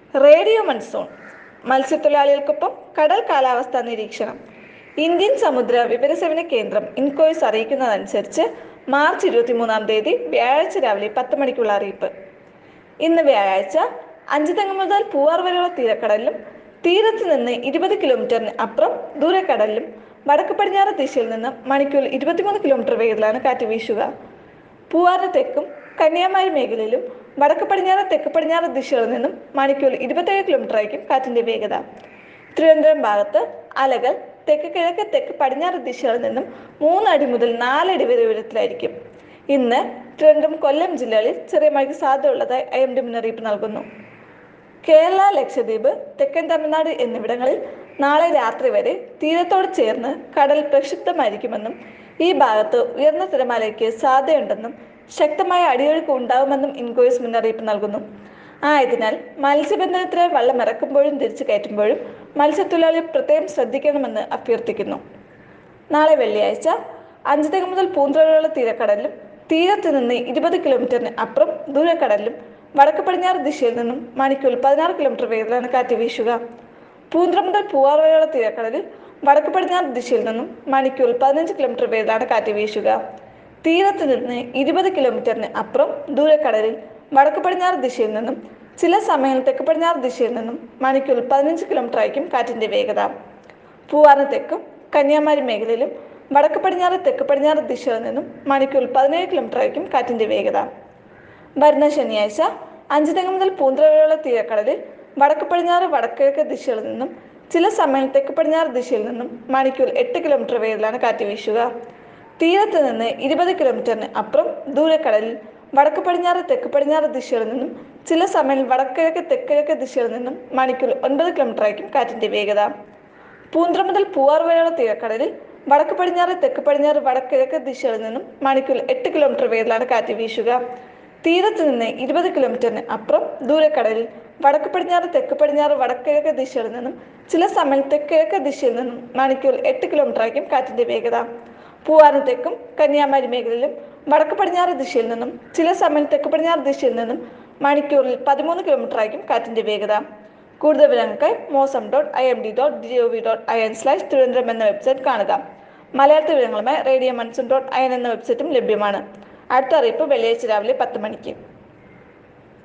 radio monsoon മത്സ്യത്തൊഴിലാളികൾക്കൊപ്പം കടൽ കാലാവസ്ഥാ നിരീക്ഷണം ഇന്ത്യൻ സമുദ്ര വിവരസേവന കേന്ദ്രം ഇൻകോയ്സ് അറിയിക്കുന്നതനുസരിച്ച് മാർച്ച് ഇരുപത്തിമൂന്നാം തീയതി വ്യാഴാഴ്ച രാവിലെ പത്ത് മണിക്കുള്ള അറിയിപ്പ് ഇന്ന് വ്യാഴാഴ്ച അഞ്ചുതെങ്ങ് മുതൽ പൂവാർ വരെയുള്ള തീരക്കടലിലും തീരത്ത് നിന്ന് ഇരുപത് കിലോമീറ്ററിന് അപ്പുറം ദൂരക്കടലിലും വടക്ക് പടിഞ്ഞാറ് ദിശയിൽ നിന്ന് മണിക്കൂർ ഇരുപത്തിമൂന്ന് കിലോമീറ്റർ വേഗത്തിലാണ് കാറ്റ് വീശുക പൂവാറിന് തെക്കും കന്യാകുമാരി മേഖലയിലും വടക്ക് പടിഞ്ഞാറ് തെക്ക് പടിഞ്ഞാറ് ദിശകളിൽ നിന്നും മണിക്കൂർ ഇരുപത്തേഴ് കിലോമീറ്റർ ആയിരിക്കും കാറ്റിന്റെ വേഗത തിരുവനന്തപുരം ഭാഗത്ത് അലകൾ തെക്ക് കിഴക്ക് തെക്ക് പടിഞ്ഞാറ് ദിശകളിൽ നിന്നും മൂന്നടി മുതൽ നാലടി വരെ ഉയരത്തിലായിരിക്കും ഇന്ന് തിരുവനന്തപുരം കൊല്ലം ജില്ലകളിൽ ചെറിയ മഴയ്ക്ക് സാധ്യതയുള്ളതായി ഐ എം ഡി മുന്നറിയിപ്പ് നൽകുന്നു കേരള ലക്ഷദ്വീപ് തെക്കൻ തമിഴ്നാട് എന്നിവിടങ്ങളിൽ നാളെ രാത്രി വരെ തീരത്തോട് ചേർന്ന് കടൽ പ്രക്ഷുബ്ധമായിരിക്കുമെന്നും ഈ ഭാഗത്ത് ഉയർന്ന തിരമാലയ്ക്ക് സാധ്യതയുണ്ടെന്നും ശക്തമായ അടിയൊഴുക്ക് ഉണ്ടാകുമെന്നും ഇൻകോയ്സ് മുന്നറിയിപ്പ് നൽകുന്നു ആയതിനാൽ മത്സ്യബന്ധനത്തിന് വള്ളം ഇറക്കുമ്പോഴും തിരിച്ചു കയറ്റുമ്പോഴും മത്സ്യത്തൊഴിലാളി പ്രത്യേകം ശ്രദ്ധിക്കണമെന്ന് അഭ്യർത്ഥിക്കുന്നു നാളെ വെള്ളിയാഴ്ച അഞ്ചുതെങ്ങ് മുതൽ പൂന്തറയുള്ള തീരക്കടലിലും തീരത്ത് നിന്ന് ഇരുപത് കിലോമീറ്ററിന് അപ്പുറം ദൂരക്കടലിലും വടക്ക് പടിഞ്ഞാറ് ദിശയിൽ നിന്നും മണിക്കൂർ പതിനാറ് കിലോമീറ്റർ വേഗത്തിലാണ് കാറ്റ് വീശുക പൂന്തറ മുതൽ പൂവാർ വരെയുള്ള തീരക്കടലിൽ വടക്ക് പടിഞ്ഞാറ് ദിശയിൽ നിന്നും മണിക്കൂർ പതിനഞ്ച് കിലോമീറ്റർ വേഗത്തിലാണ് കാറ്റ് വീശുക തീരത്ത് നിന്ന് ഇരുപത് കിലോമീറ്ററിന് അപ്പുറം ദൂരക്കടലിൽ വടക്ക് പടിഞ്ഞാറ് ദിശയിൽ നിന്നും ചില സമയങ്ങളിൽ തെക്ക് പടിഞ്ഞാറ് ദിശയിൽ നിന്നും മണിക്കൂർ പതിനഞ്ച് കിലോമീറ്റർ ആയിരിക്കും കാറ്റിന്റെ വേഗത പൂവാറിന് തെക്കും കന്യാകുമാരി മേഖലയിലും വടക്ക് പടിഞ്ഞാറ് തെക്ക് പടിഞ്ഞാറ് ദിശകളിൽ നിന്നും മണിക്കൂർ പതിനേഴ് കിലോമീറ്റർ ആയിരിക്കും കാറ്റിന്റെ വേഗത വരുന്ന ശനിയാഴ്ച അഞ്ചുതെങ്ങ് മുതൽ പൂന്തറ വരെയുള്ള തീരക്കടലിൽ വടക്ക് പടിഞ്ഞാറ് വടക്കിഴക്ക് ദിശകളിൽ നിന്നും ചില സമയം തെക്ക് പടിഞ്ഞാറ് ദിശയിൽ നിന്നും മണിക്കൂർ എട്ട് കിലോമീറ്റർ വേഗത്തിലാണ് കാറ്റ് വീശുക തീരത്ത് നിന്ന് ഇരുപത് കിലോമീറ്ററിന് അപ്പുറം ദൂരക്കടലിൽ വടക്ക് പടിഞ്ഞാറ് തെക്ക് പടിഞ്ഞാറ് ദിശകളിൽ നിന്നും ചില സമയം വടക്കിഴക്ക് തെക്കിഴക്ക് ദിശകളിൽ നിന്നും മണിക്കൂർ ഒൻപത് കിലോമീറ്റർ ആയിരിക്കും കാറ്റിന്റെ വേഗത പൂന്തറ മുതൽ പൂവാർ വരെയുള്ള തീരക്കടലിൽ വടക്ക് പടിഞ്ഞാറ് തെക്ക് പടിഞ്ഞാറ് വടക്കിഴക്ക് ദിശകളിൽ നിന്നും മണിക്കൂർ എട്ട് കിലോമീറ്റർ വേഗത്തിലാണ് കാറ്റ് വീശുക തീരത്ത് നിന്ന് ഇരുപത് കിലോമീറ്ററിന് അപ്പുറം ദൂരക്കടലിൽ വടക്ക് പടിഞ്ഞാറ് തെക്ക് പടിഞ്ഞാറ് വടക്കിഴക്ക് ദിശകളിൽ നിന്നും ചില സമയം തെക്കിഴക്ക് ദിശയിൽ നിന്നും മണിക്കൂർ എട്ട് കിലോമീറ്റർ ആയിരിക്കും കാറ്റിന്റെ വേഗത പൂവാറിന് തെക്കും കന്യാകുമാരി മേഖലയിലും വടക്ക് പടിഞ്ഞാറ് ദിശയിൽ നിന്നും ചില സമയം തെക്ക് പടിഞ്ഞാറ് ദിശയിൽ നിന്നും മണിക്കൂറിൽ പതിമൂന്ന് കിലോമീറ്റർ ആയിരിക്കും കാറ്റിന്റെ വേഗത കൂടുതൽ വിവരങ്ങൾക്കായി mausam dot I M D dot G O V dot I N slash Thiruvananthapuram എന്ന വെബ്സൈറ്റ് കാണുക മലയാളത്തിൽ വിവരങ്ങളുമായി radio monsoon dot I N എന്ന വെബ്സൈറ്റും ലഭ്യമാണ് അടുത്ത അറിയിപ്പ് വെള്ളിയാഴ്ച രാവിലെ പത്ത് മണിക്ക്